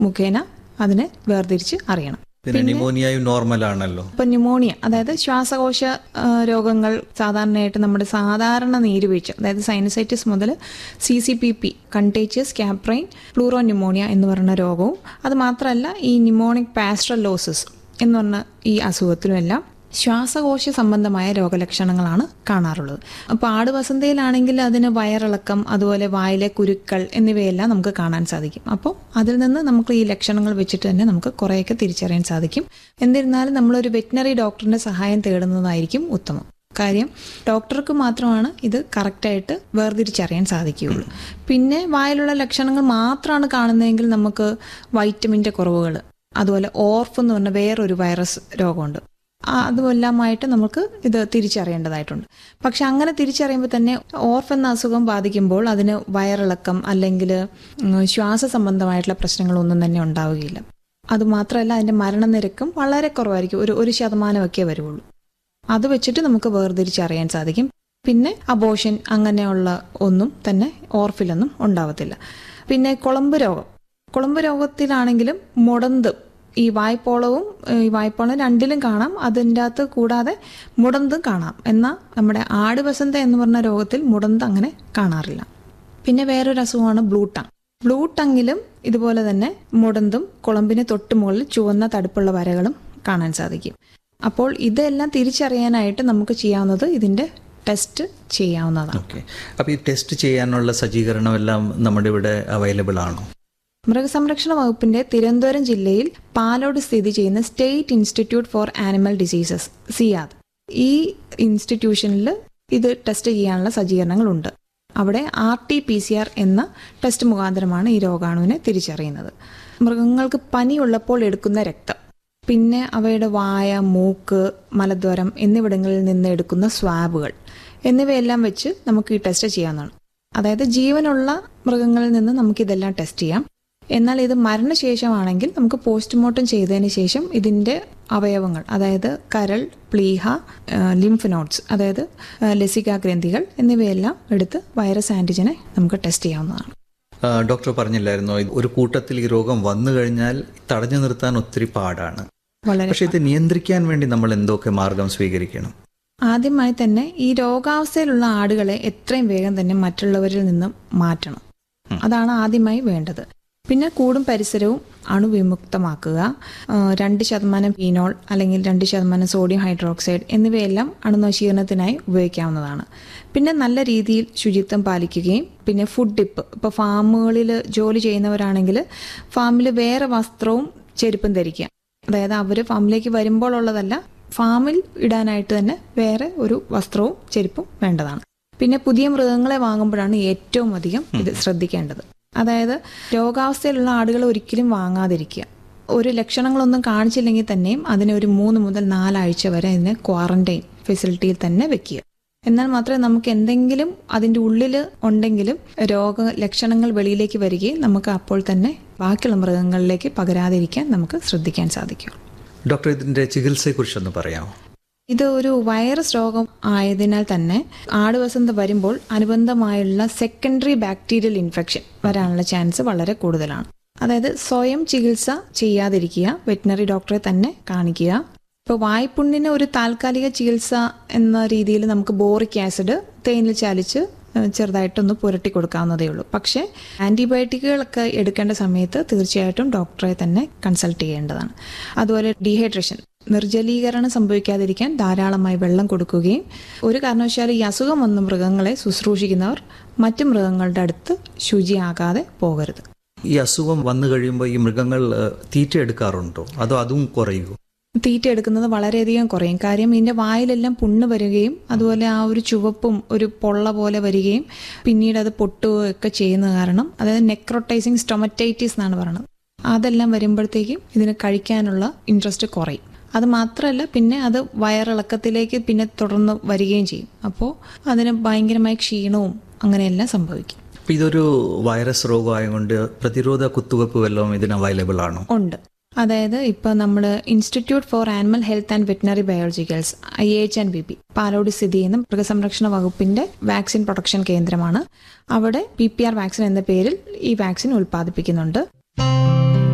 മുഖേന അതിനെ വേർതിരിച്ച് അറിയണം പിന്നെ ന്യൂമോണിയയും നോർമൽ ആണല്ലോ ഇപ്പൊ ന്യൂമോണിയ അതായത് ശ്വാസകോശ ആ, രോഗങ്ങൾ സാധാരണയായിട്ട് നമ്മുടെ സാധാരണ നീരുവീഴ്ച അതായത് സൈനസൈറ്റിസ് മുതൽ C C P P contagious caprine pleuropneumonia എന്ന് പറയുന്ന രോഗവും അത് മാത്രമല്ല ഈ ന്യൂമോണിക് പാസ്ട്രലോസിസ് എന്ന് പറഞ്ഞ ഈ അസുഖത്തിലുമെല്ലാം ശ്വാസകോശ സംബന്ധമായ രോഗലക്ഷണങ്ങളാണ് കാണാറുള്ളത് അപ്പോൾ ആടുവസന്തയിലാണെങ്കിൽ അതിന് വയറിളക്കം അതുപോലെ വായിലെ കുരുക്കൾ എന്നിവയെല്ലാം നമുക്ക് കാണാൻ സാധിക്കും അപ്പോൾ അതിൽ നിന്ന് നമുക്ക് ഈ ലക്ഷണങ്ങൾ വെച്ചിട്ട് തന്നെ നമുക്ക് കുറേയൊക്കെ തിരിച്ചറിയാൻ സാധിക്കും എന്നിരുന്നാലും നമ്മളൊരു വെറ്റിനറി ഡോക്ടറിന്റെ സഹായം തേടുന്നതായിരിക്കും ഉത്തമം കാര്യം ഡോക്ടർക്ക് മാത്രമാണ് ഇത് കറക്റ്റായിട്ട് വേർതിരിച്ചറിയാൻ സാധിക്കുകയുള്ളൂ പിന്നെ വായിലുള്ള ലക്ഷണങ്ങൾ മാത്രമാണ് കാണുന്നതെങ്കിൽ നമുക്ക് വൈറ്റമിൻ്റെ കുറവുകൾ അതുപോലെ ഓർഫ് എന്ന് പറഞ്ഞ വേറൊരു വൈറസ് രോഗമുണ്ട് ആ, അതുമെല്ലാമായിട്ട് നമുക്ക് ഇത് തിരിച്ചറിയേണ്ടതായിട്ടുണ്ട് പക്ഷെ അങ്ങനെ തിരിച്ചറിയുമ്പോൾ തന്നെ ഓർഫ് എന്ന അസുഖം ബാധിക്കുമ്പോൾ അതിന് വയറിളക്കം അല്ലെങ്കിൽ ഉം, ശ്വാസ സംബന്ധമായിട്ടുള്ള പ്രശ്നങ്ങളൊന്നും തന്നെ ഉണ്ടാവുകയില്ല അതുമാത്രമല്ല അതിൻ്റെ മരണനിരക്കും വളരെ കുറവായിരിക്കും ഒരു ഒരു ശതമാനമൊക്കെ വരുള്ളൂ അത് വെച്ചിട്ട് നമുക്ക് വേർതിരിച്ചറിയാൻ സാധിക്കും പിന്നെ അബോഷൻ അങ്ങനെയുള്ള ഒന്നും തന്നെ ഓർഫിലൊന്നും ഉണ്ടാവത്തില്ല പിന്നെ കുളമ്പ് രോഗം കുളമ്പ് രോഗത്തിലാണെങ്കിലും മുടന്ത് ഈ വായ്പോളവും ഈ വായ്പോളം രണ്ടിലും കാണാം അതിൻ്റെ അകത്ത് കൂടാതെ മുടന്തും കാണാം എന്നാൽ നമ്മുടെ ആടുവസന്ത എന്ന് പറഞ്ഞ രോഗത്തിൽ മുടന്ത് അങ്ങനെ കാണാറില്ല പിന്നെ വേറൊരു അസുഖമാണ് ബ്ലൂ ടങ് ബ്ലൂ ടങ്ങിലും ഇതുപോലെ തന്നെ മുടന്തും കുളമ്പിന് തൊട്ട് മുകളിൽ ചുവന്ന തടുപ്പുള്ള വരകളും കാണാൻ സാധിക്കും അപ്പോൾ ഇതെല്ലാം തിരിച്ചറിയാനായിട്ട് നമുക്ക് ചെയ്യാവുന്നത് ഇതിന്റെ ടെസ്റ്റ് ചെയ്യാവുന്നതാണ് ഓക്കെ അപ്പോൾ ഈ ടെസ്റ്റ് ചെയ്യാനുള്ള സജ്ജീകരണം എല്ലാം നമ്മുടെ ഇവിടെ അവൈലബിൾ ആണോ മൃഗസംരക്ഷണ വകുപ്പിന്റെ തിരുവനന്തപുരം ജില്ലയിൽ പാലോട് സ്ഥിതി ചെയ്യുന്ന state institute for animal diseases Siyad ഈ ഇൻസ്റ്റിറ്റ്യൂഷനിൽ ഇത് ടെസ്റ്റ് ചെയ്യാനുള്ള സജ്ജീകരണങ്ങളുണ്ട് അവിടെ R T P C R എന്ന ടെസ്റ്റ് മുഖാന്തരമാണ് ഈ രോഗാണുവിനെ തിരിച്ചറിയുന്നത് മൃഗങ്ങൾക്ക് പനിയുള്ളപ്പോൾ എടുക്കുന്ന രക്തം പിന്നെ അവയുടെ വായ മൂക്ക് മലദ്വാരം എന്നിവിടങ്ങളിൽ നിന്ന് എടുക്കുന്ന സ്വാബുകൾ എന്നിവയെല്ലാം വെച്ച് നമുക്ക് ഈ ടെസ്റ്റ് ചെയ്യാവുന്നതാണ് അതായത് ജീവനുള്ള മൃഗങ്ങളിൽ നിന്ന് നമുക്ക് ഇതെല്ലാം ടെസ്റ്റ് ചെയ്യാം എന്നാൽ ഇത് മരണശേഷമാണെങ്കിൽ നമുക്ക് പോസ്റ്റ്മോർട്ടം ചെയ്തതിന് ശേഷം ഇതിന്റെ അവയവങ്ങൾ അതായത് കരൾ പ്ലീഹ ലിംഫ് നോട്ട്സ് അതായത് ആ, ലസിക ഗ്രന്ഥികൾ എന്നിവയെല്ലാം എടുത്ത് വൈറസ് ആന്റിജനെ നമുക്ക് ടെസ്റ്റ് ചെയ്യാവുന്നതാണ് ആ, ഡോക്ടർ പറഞ്ഞില്ലായിരുന്നോ ഇത് ഒരു കൂട്ടത്തിൽ ഈ രോഗം വന്നു കഴിഞ്ഞാൽ തടഞ്ഞു നിർത്താൻ ഒത്തിരി പാടാണ് വളരെ പക്ഷെ ഇത് നിയന്ത്രിക്കാൻ വേണ്ടി നമ്മൾ എന്തൊക്കെ മാർഗം സ്വീകരിക്കണം ആദ്യമായി തന്നെ ഈ രോഗാവസ്ഥയിലുള്ള ആടുകളെ എത്രയും വേഗം തന്നെ മറ്റുള്ളവരിൽ നിന്നും മാറ്റണം അതാണ് ആദ്യമായി വേണ്ടത് പിന്നെ കൂടും പരിസരവും അണുവിമുക്തമാക്കുക ആ, രണ്ട് ശതമാനം ഫീനോൾ അല്ലെങ്കിൽ രണ്ട് ശതമാനം സോഡിയം ഹൈഡ്രോക്സൈഡ് എന്നിവയെല്ലാം അണുനശീകരണത്തിനായി ഉപയോഗിക്കാവുന്നതാണ് പിന്നെ നല്ല രീതിയിൽ ശുചിത്വം പാലിക്കുകയും പിന്നെ ഫുഡ് ടിപ്പ് ഇപ്പോൾ ഫാമുകളിൽ ജോലി ചെയ്യുന്നവരാണെങ്കിൽ ഫാമിൽ വേറെ വസ്ത്രവും ചെരുപ്പും ധരിക്കുക അതായത് അവർ ഫാമിലേക്ക് വരുമ്പോൾ ഉള്ളതല്ല ഫാമിൽ ഇടാനായിട്ട് തന്നെ വേറെ ഒരു വസ്ത്രവും ചെരുപ്പും വേണ്ടതാണ് പിന്നെ പുതിയ മൃഗങ്ങളെ വാങ്ങുമ്പോഴാണ് ഏറ്റവും അധികം ഇത് ശ്രദ്ധിക്കേണ്ടത് അതായത് രോഗാവസ്ഥയിലുള്ള ആടുകളെ ഒരിക്കലും വാങ്ങാതിരിക്കുക ഒരു ലക്ഷണങ്ങളൊന്നും കാണിച്ചില്ലെങ്കിൽ തന്നെയും അതിനെ ഒരു മൂന്ന് മുതൽ നാലാഴ്ച വരെ അതിനെ ക്വാറന്റൈൻ ഫെസിലിറ്റിയിൽ തന്നെ വെക്കുക എന്നാൽ മാത്രമേ നമുക്ക് എന്തെങ്കിലും അതിൻ്റെ ഉള്ളിൽ ഉണ്ടെങ്കിലും രോഗ ലക്ഷണങ്ങൾ വെളിയിലേക്ക് വരികയും നമുക്ക് അപ്പോൾ തന്നെ ബാക്കിയുള്ള മൃഗങ്ങളിലേക്ക് പകരാതിരിക്കാൻ നമുക്ക് ശ്രദ്ധിക്കാൻ സാധിക്കും ഡോക്ടർ ഇതിന്റെ ചികിത്സയെക്കുറിച്ചൊന്ന് പറയാമോ ഇത് ഒരു വൈറസ് രോഗം ആയതിനാൽ തന്നെ ആടുവസന്ത വരുമ്പോൾ അനുബന്ധമായുള്ള സെക്കൻഡറി ബാക്ടീരിയൽ ഇൻഫെക്ഷൻ വരാനുള്ള ചാൻസ് വളരെ കൂടുതലാണ് അതായത് സ്വയം ചികിത്സ ചെയ്യാതിരിക്കുക വെറ്റിനറി ഡോക്ടറെ തന്നെ കാണിക്കുക ഇപ്പോൾ വായ്പുണ്ണിന് ഒരു താൽക്കാലിക ചികിത്സ എന്ന രീതിയിൽ നമുക്ക് ബോറിക് ആസിഡ് തേനിൽ ചാലിച്ച് ഏഹ്, ചെറുതായിട്ടൊന്ന് പുരട്ടി കൊടുക്കാവുന്നതേ ഉള്ളൂ പക്ഷേ ആന്റിബയോട്ടിക്കുകളൊക്കെ എടുക്കേണ്ട സമയത്ത് തീർച്ചയായിട്ടും ഡോക്ടറെ തന്നെ കൺസൾട്ട് ചെയ്യേണ്ടതാണ് അതുപോലെ ഡീഹൈഡ്രേഷൻ നിർജ്ജലീകരണം സംഭവിക്കാതിരിക്കാൻ ധാരാളമായി വെള്ളം കൊടുക്കുകയും ഒരു കാരണവശാലും ഈ അസുഖം വന്ന മൃഗങ്ങളെ ശുശ്രൂഷിക്കുന്നവർ മറ്റു മൃഗങ്ങളുടെ അടുത്ത് ശുചിയാകാതെ പോകരുത് ഈ അസുഖം വന്നു കഴിയുമ്പോൾ ഈ മൃഗങ്ങൾ ഏ, തീറ്റ എടുക്കാറുണ്ടോ അതോ അതും കുറയുമോ തീറ്റ എടുക്കുന്നത് വളരെയധികം കുറയും കാര്യം ഇതിന്റെ വായിലെല്ലാം പുണ്ണ് വരികയും അതുപോലെ ആ ഒരു ചുവപ്പും ഒരു പൊള്ള പോലെ വരികയും പിന്നീട് അത് പൊട്ടുകയോ ഒക്കെ ചെയ്യുന്ന കാരണം അതായത് നെക്രോട്ടൈസിങ് സ്റ്റൊമറ്റൈറ്റിസ് എന്നാണ് പറയുന്നത് അതെല്ലാം വരുമ്പോഴത്തേക്കും ഇതിന് കഴിക്കാനുള്ള ഇൻട്രസ്റ്റ് കുറയും അത് മാത്രമല്ല പിന്നെ അത് വയറിളക്കത്തിലേക്ക് പിന്നെ തുടർന്ന് വരികയും ചെയ്യും അപ്പോൾ അതിന് ഭയങ്കരമായ ക്ഷീണവും അങ്ങനെയെല്ലാം സംഭവിക്കും അപ്പൊ ഇതൊരു വൈറസ് രോഗമായതുകൊണ്ട് പ്രതിരോധ കുത്തിവയ്പ്പ് വല്ലതും ഇതിന് അവൈലബിൾ ആണോ ഉണ്ട് അതായത് ഇപ്പോൾ നമ്മൾ institute for animal health and veterinary biologicals I H and B P Palode സ്ഥിതി ചെയ്യുന്ന മൃഗസംരക്ഷണ വകുപ്പിന്റെ വാക്സിൻ പ്രൊഡക്ഷൻ കേന്ദ്രമാണ് അവിടെ പി പി ആർ വാക്സിൻ എന്ന പേരിൽ ഈ വാക്സിൻ ഉൽപ്പാദിപ്പിക്കുന്നുണ്ട്